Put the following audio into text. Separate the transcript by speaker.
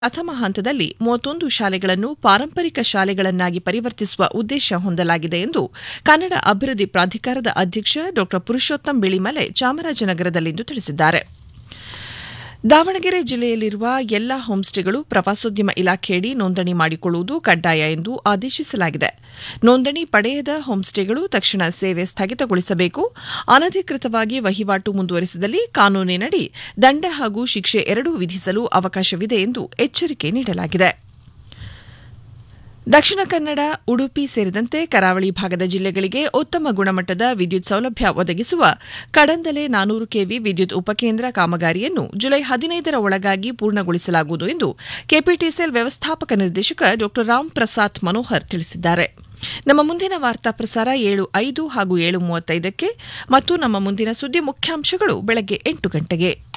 Speaker 1: ಪ್ರಥಮ ಹಂತದಲ್ಲಿ ಮೂವತ್ತೊಂದು ಶಾಲೆಗಳನ್ನು ಪಾರಂಪರಿಕ ಶಾಲೆಗಳನ್ನಾಗಿ ಪರಿವರ್ತಿಸುವ ಉದ್ದೇಶ ಹೊಂದಲಾಗಿದೆ ಎಂದು ಕನ್ನಡ ಅಭಿವೃದ್ಧಿ ಪ್ರಾಧಿಕಾರದ ಅಧ್ಯಕ್ಷ ಡಾ ಪುರುಷೋತ್ತಮ್ ಬಿಳಿಮಲೆ ಚಾಮರಾಜನಗರದಲ್ಲಿಂದು ತಿಳಿಸಿದ್ದಾರೆ ದಾವಣಗೆರೆ ಜಿಲ್ಲೆಯಲ್ಲಿರುವ ಎಲ್ಲಾ ಹೋಂಸ್ಟೇಗಳು ಪ್ರವಾಸೋದ್ಯಮ ಇಲಾಖೆಯಡಿ ನೋಂದಣಿ ಮಾಡಿಕೊಳ್ಳುವುದು ಕಡ್ಡಾಯ ಎಂದು ಆದೇಶಿಸಲಾಗಿದೆ ನೋಂದಣಿ ಪಡೆಯದ ಹೋಂಸ್ಟೇಗಳು ತಕ್ಷಣ ಸೇವೆ ಸ್ಥಗಿತಗೊಳಿಸಬೇಕು ಅನಧಿಕೃತವಾಗಿ ವಹಿವಾಟು ಮುಂದುವರೆಸಿದಲ್ಲಿ ಕಾನೂನಿನಡಿ ದಂಡ ಹಾಗೂ ಶಿಕ್ಷೆ ಎರಡೂ ವಿಧಿಸಲು ಅವಕಾಶವಿದೆ ಎಂದು ಎಚ್ಚರಿಕೆ ನೀಡಲಾಗಿದೆ ದಕ್ಷಿಣ ಕನ್ನಡ ಉಡುಪಿ ಸೇರಿದಂತೆ ಕರಾವಳಿ ಭಾಗದ ಜಿಲ್ಲೆಗಳಿಗೆ ಉತ್ತಮ ಗುಣಮಟ್ಟದ ವಿದ್ಯುತ್ ಸೌಲಭ್ಯ ಒದಗಿಸುವ ಕಡಂದಲೆ ನಾನೂರು ಕೆವಿ ವಿದ್ಯುತ್ ಉಪಕೇಂದ್ರ ಕಾಮಗಾರಿಯನ್ನು ಜುಲೈ ಹದಿನೈದರ ಒಳಗಾಗಿ ಪೂರ್ಣಗೊಳಿಸಲಾಗುವುದು ಎಂದು ಕೆಪಿಟಿಸಿಎಲ್ ವ್ಯವಸ್ಥಾಪಕ ನಿರ್ದೇಶಕ ಡಾ ರಾಮ್ ಪ್ರಸಾದ್ ಮನೋಹರ್ ತಿಳಿಸಿದ್ದಾರೆ ನಮ್ಮ ಮುಂದಿನ ವಾರ್ತಾ ಪ್ರಸಾರ ಏಳು ಐದು ಹಾಗೂ ಏಳು ಮೂವತ್ತೈದಕ್ಕೆ ಮತ್ತು ನಮ್ಮ ಮುಂದಿನ ಸುದ್ದಿ ಮುಖ್ಯಾಂಶಗಳು ಬೆಳಗ್ಗೆ ಎಂಟು ಗಂಟೆಗೆ